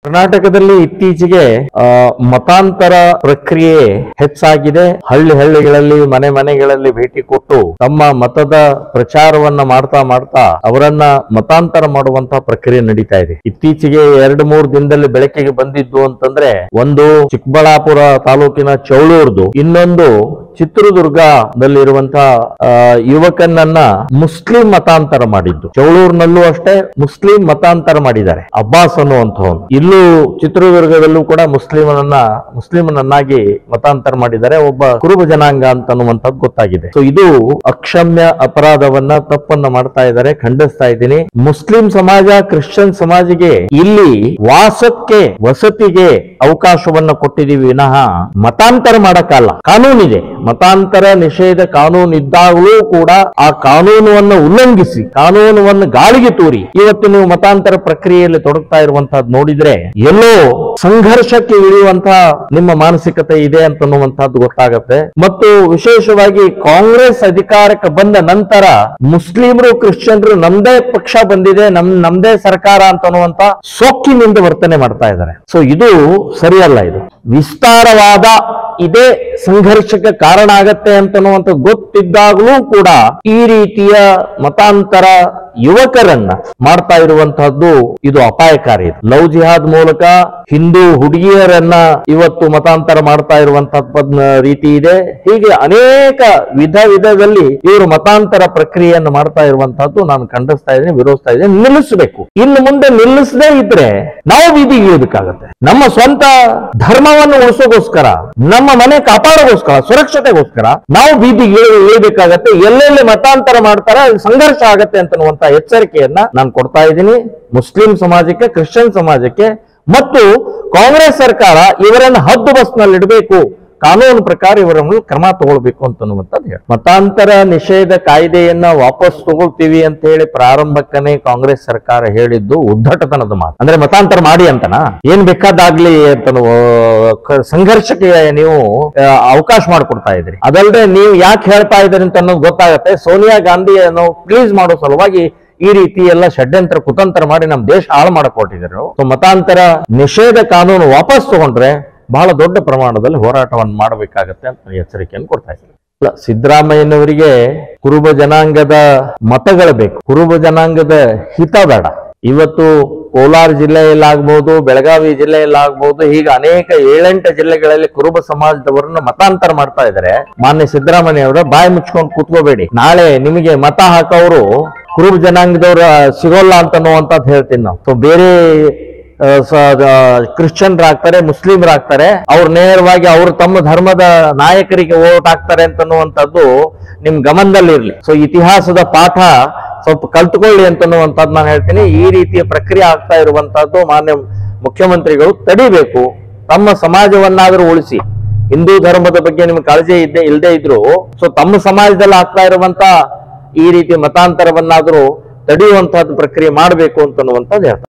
ಕರ್ನಾಟಕದಲ್ಲಿ ಇತ್ತೀಚೆಗೆ ಆ, ಮತಾಂತರ ಪ್ರಕ್ರಿಯೆ ಹೆಚ್ಚಾಗಿದೆ ಹಳ್ಳಿ ಹಳ್ಳಿಗಳಲ್ಲಿ ಮನೆ ಮನೆಗಳಲ್ಲಿ ಭೇಟಿ ಕೊಟ್ಟು ತಮ್ಮ ಮತದ ಪ್ರಚಾರವನ್ನ ಮಾಡ್ತಾ ಮಾಡ್ತಾ ಅವರನ್ನ ಮತಾಂತರ ಮಾಡುವಂತ ಪ್ರಕ್ರಿಯೆ ನಡೀತಾ ಇದೆ ಇತ್ತೀಚೆಗೆ ಎರಡು ಮೂರು ದಿನದಲ್ಲಿ ಬೆಳಕಿಗೆ ಬಂದಿದ್ದು ಅಂತಂದ್ರೆ ಒಂದು ಚಿಕ್ಕಬಳ್ಳಾಪುರ ತಾಲೂಕಿನ ಚೌಳೂರ್ದು ಇನ್ನೊಂದು ಚಿತ್ರದುರ್ಗದಲ್ಲಿರುವಂತಹ ಆ, ಯುವಕನನ್ನ ಮುಸ್ಲಿಂ ಮತಾಂತರ ಮಾಡಿದ್ದು ಚೌಳೂರಿನಲ್ಲೂ ಅಷ್ಟೇ ಮುಸ್ಲಿಂ ಮತಾಂತರ ಮಾಡಿದ್ದಾರೆ ಅಬ್ಬಾಸ್ ಅನ್ನುವಂಥವನು ಇಲ್ಲೂ ಚಿತ್ರದುರ್ಗದಲ್ಲೂ ಕೂಡ ಮುಸ್ಲಿಮನನ್ನ ಮುಸ್ಲಿಮನನ್ನಾಗಿ ಮತಾಂತರ ಮಾಡಿದ್ದಾರೆ ಒಬ್ಬ ಕುರುಬ ಜನಾಂಗ ಅಂತ ಅನ್ನುವಂಥದ್ದು ಗೊತ್ತಾಗಿದೆ ಸೊ ಇದು ಅಕ್ಷಮ್ಯ ಅಪರಾಧವನ್ನ ತಪ್ಪನ್ನ ಮಾಡ್ತಾ ಇದ್ದಾರೆ ಖಂಡಿಸ್ತಾ ಇದ್ದೀನಿ ಮುಸ್ಲಿಂ ಸಮಾಜ ಕ್ರಿಶ್ಚಿಯನ್ ಸಮಾಜಿಗೆ ಇಲ್ಲಿ ವಾಸಕ್ಕೆ ವಸತಿಗೆ ಅವಕಾಶವನ್ನ ಕೊಟ್ಟಿದೀವಿ ವಿನಃ ಮತಾಂತರ ಮಾಡಕ್ಕಲ್ಲ ಕಾನೂನಿದೆ ಮತಾಂತರ ನಿಷೇಧ ಕಾನೂನು ಇದ್ದಾಗಲೂ ಕೂಡ ಆ ಕಾನೂನನ್ನು ಉಲ್ಲಂಘಿಸಿ ಕಾನೂನನ್ನು ಗಾಳಿಗೆ ತೂರಿ ಇವತ್ತು ನೀವು ಮತಾಂತರ ಪ್ರಕ್ರಿಯೆಯಲ್ಲಿ ತೊಡಗ್ತಾ ಇರುವಂತಹದ್ದು ನೋಡಿದ್ರೆ ಎಲ್ಲೋ ಸಂಘರ್ಷಕ್ಕೆ ಇಳಿಯುವಂತಹ ನಿಮ್ಮ ಮಾನಸಿಕತೆ ಇದೆ ಅಂತನ್ನುವಂತಹದ್ದು ಗೊತ್ತಾಗತ್ತೆ ಮತ್ತು ವಿಶೇಷವಾಗಿ ಕಾಂಗ್ರೆಸ್ ಅಧಿಕಾರಕ್ಕೆ ಬಂದ ನಂತರ ಮುಸ್ಲಿಮರು ಕ್ರಿಶ್ಚಿಯನ್ರು ನಮ್ದೇ ಪಕ್ಷ ಬಂದಿದೆ ನಮ್ ನಮ್ದೇ ಸರ್ಕಾರ ಅಂತನ್ನುವಂತ ಸೊಕ್ಕಿನಿಂದ ವರ್ತನೆ ಮಾಡ್ತಾ ಇದ್ದಾರೆ ಸೊ ಇದು ಸರಿಯಲ್ಲ ಇದು ವಿಸ್ತಾರವಾದ ಇದೇ ಸಂಘರ್ಷಕ್ಕೆ ಕಾರಣ ಆಗತ್ತೆ ಅಂತನ್ನುವಂತ ಗೊತ್ತಿದ್ದಾಗಲೂ ಕೂಡ ಈ ರೀತಿಯ ಮತಾಂತರ ಯುವಕರನ್ನ ಮಾಡ್ತಾ ಇರುವಂತಹದ್ದು ಇದು ಅಪಾಯಕಾರಿ ಇದು ಲವ್ ಜಿಹಾದ್ ಮೂಲಕ ಹಿಂದೂ ಹುಡುಗಿಯರನ್ನ ಇವತ್ತು ಮತಾಂತರ ಮಾಡ್ತಾ ಇರುವಂತಹ ರೀತಿ ಇದೆ ಹೀಗೆ ಅನೇಕ ವಿಧ ವಿಧದಲ್ಲಿ ಇವರು ಮತಾಂತರ ಪ್ರಕ್ರಿಯೆಯನ್ನು ಮಾಡ್ತಾ ಇರುವಂತಹದ್ದು ನಾನು ಖಂಡಿಸ್ತಾ ಇದ್ದೀನಿ ವಿರೋಧಿಸ್ತಾ ಇದ್ದೀನಿ ನಿಲ್ಲಿಸಬೇಕು ಇನ್ನು ಮುಂದೆ ನಿಲ್ಲಿಸದೇ ಇದ್ರೆ ನಾವು ಬೀದಿಗೆ ಇಳಿಬೇಕಾಗತ್ತೆ ನಮ್ಮ ಸ್ವಂತ ಧರ್ಮವನ್ನು ಉಳಿಸೋಗೋಸ್ಕರ ನಮ್ಮ ಮನೆ ಕಾಪಾಡೋಗೋಸ್ಕರ ಸುರಕ್ಷತೆಗೋಸ್ಕರ ನಾವು ಬೀದಿಗೆ ಇಳಿ- ಇಳಿಬೇಕಾಗತ್ತೆ ಎಲ್ಲೆಲ್ಲಿ ಮತಾಂತರ ಮಾಡ್ತಾರೆ ಅಲ್ಲಿ ಸಂಘರ್ಷ ಆಗತ್ತೆ ಅಂತನ್ನುವಂತ ಎಚ್ಚರಿಕೆಯನ್ನ ನಾನು ಕೊಡ್ತಾ ಇದ್ದೀನಿ ಮುಸ್ಲಿಂ ಸಮಾಜಕ್ಕೆ ಕ್ರಿಶ್ಚಿಯನ್ ಸಮಾಜಕ್ಕೆ ಮತ್ತು ಕಾಂಗ್ರೆಸ್ ಸರ್ಕಾರ ಇವರನ್ನು ಹದ್ದು ಬಸ್ನಲ್ಲಿ ಇಡಬೇಕು ಕಾನೂನು ಪ್ರಕಾರ ಇವರ ಮೇಲೆ ಕ್ರಮ ತಗೊಳ್ಬೇಕು ಅಂತನ್ನುವಂಥದ್ದು ಹೇಳಿ ಮತಾಂತರ ನಿಷೇಧ ಕಾಯ್ದೆಯನ್ನ ವಾಪಸ್ ತಗೊಳ್ತೀವಿ ಅಂತ ಹೇಳಿ ಪ್ರಾರಂಭಕ್ಕನೇ ಕಾಂಗ್ರೆಸ್ ಸರ್ಕಾರ ಹೇಳಿದ್ದು ಉದ್ದಟತನದ ಮಾತು ಅಂದ್ರೆ ಮತಾಂತರ ಮಾಡಿ ಅಂತನಾ ಏನ್ ಬೇಕಾದಾಗ್ಲಿ ಅಂತ ಸಂಘರ್ಷಕ್ಕೆ ನೀವು ಆ, ಅವಕಾಶ ಮಾಡಿಕೊಡ್ತಾ ಇದ್ರಿ ಅದಲ್ಲದೆ ನೀವು ಯಾಕೆ ಹೇಳ್ತಾ ಇದ್ದೀರಿ ಅಂತ ಅನ್ನೋದು ಗೊತ್ತಾಗತ್ತೆ ಸೋನಿಯಾ ಗಾಂಧಿಯನ್ನು ಪ್ಲೀಸ್ ಮಾಡೋ ಸಲುವಾಗಿ ಈ ರೀತಿ ಎಲ್ಲ ಷಡ್ಯಂತ್ರ ಕುತಂತ್ರ ಮಾಡಿ ನಮ್ ದೇಶ ಹಾಳು ಮಾಡಕ್ ಹೊರಟಿದ್ರು ಸೊ ಮತಾಂತರ ನಿಷೇಧ ಕಾನೂನು ವಾಪಸ್ ತಗೊಂಡ್ರೆ ಬಹಳ ದೊಡ್ಡ ಪ್ರಮಾಣದಲ್ಲಿ ಹೋರಾಟವನ್ನು ಮಾಡಬೇಕಾಗತ್ತೆ ಅಂತ ಎಚ್ಚರಿಕೆಯನ್ನು ಕೊಡ್ತಾ ಇದ್ದೀನಿ ಅಲ್ಲ ಸಿದ್ದರಾಮಯ್ಯನವರಿಗೆ ಕುರುಬ ಜನಾಂಗದ ಮತಗಳು ಬೇಕು ಕುರುಬ ಜನಾಂಗದ ಹಿತ ಬೇಡ ಇವತ್ತು ಕೋಲಾರ ಜಿಲ್ಲೆಯಲ್ಲಾಗ್ಬೋದು ಬೆಳಗಾವಿ ಜಿಲ್ಲೆಯಲ್ಲಾಗ್ಬೋದು ಹೀಗೆ ಅನೇಕ ಏಳೆಂಟು ಜಿಲ್ಲೆಗಳಲ್ಲಿ ಕುರುಬ ಸಮಾಜದವರನ್ನ ಮತಾಂತರ ಮಾಡ್ತಾ ಇದ್ದಾರೆ ಮಾನ್ಯ ಸಿದ್ದರಾಮಯ್ಯ ಅವರ ಬಾಯಿ ಮುಚ್ಕೊಂಡು ಕೂತ್ಕೋಬೇಡಿ ನಾಳೆ ನಿಮಗೆ ಮತ ಹಾಕೋರು ಕುರುಬ ಜನಾಂಗದವ್ರ ಸಿಗೋಲ್ಲ ಅಂತ ಅನ್ನುವಂಥದ್ದು ಹೇಳ್ತೀನಿ ನಾವು ಸೊ ಬೇರೆ ಕ್ರಿಶ್ಚಿಯನ್ರಾಗ್ತಾರೆ ಮುಸ್ಲಿಮರಾಗ್ತಾರೆ ಅವ್ರು ನೇರವಾಗಿ ಅವ್ರು ತಮ್ಮ ಧರ್ಮದ ನಾಯಕರಿಗೆ ಓಟ್ ಹಾಕ್ತಾರೆ ಅಂತನ್ನುವಂಥದ್ದು ನಿಮ್ ಗಮನದಲ್ಲಿರ್ಲಿ ಸೊ ಇತಿಹಾಸದ ಪಾಠ ಸ್ವಲ್ಪ ಕಲ್ತ್ಕೊಳ್ಳಿ ಅಂತನ್ನುವಂಥದ್ದು ನಾನು ಹೇಳ್ತೀನಿ ಈ ರೀತಿಯ ಪ್ರಕ್ರಿಯೆ ಆಗ್ತಾ ಇರುವಂತಹದ್ದು ಮಾನ್ಯ ಮುಖ್ಯಮಂತ್ರಿಗಳು ತಡಿಬೇಕು ತಮ್ಮ ಸಮಾಜವನ್ನಾದರೂ ಉಳಿಸಿ ಹಿಂದೂ ಧರ್ಮದ ಬಗ್ಗೆ ನಿಮ್ಗೆ ಕಾಳಜಿ ಇದ್ದೇ ಇಲ್ಲದೆ ಇದ್ರು ಸೊ ತಮ್ಮ ಸಮಾಜದಲ್ಲಿ ಆಗ್ತಾ ಇರುವಂತ ಈ ರೀತಿ ಮತಾಂತರವನ್ನಾದರೂ ತಡೆಯುವಂತಹದ್ದು ಪ್ರಕ್ರಿಯೆ ಮಾಡಬೇಕು ಅಂತನ್ನುವಂಥದ್ದು ಹೇಳ್ತಾರೆ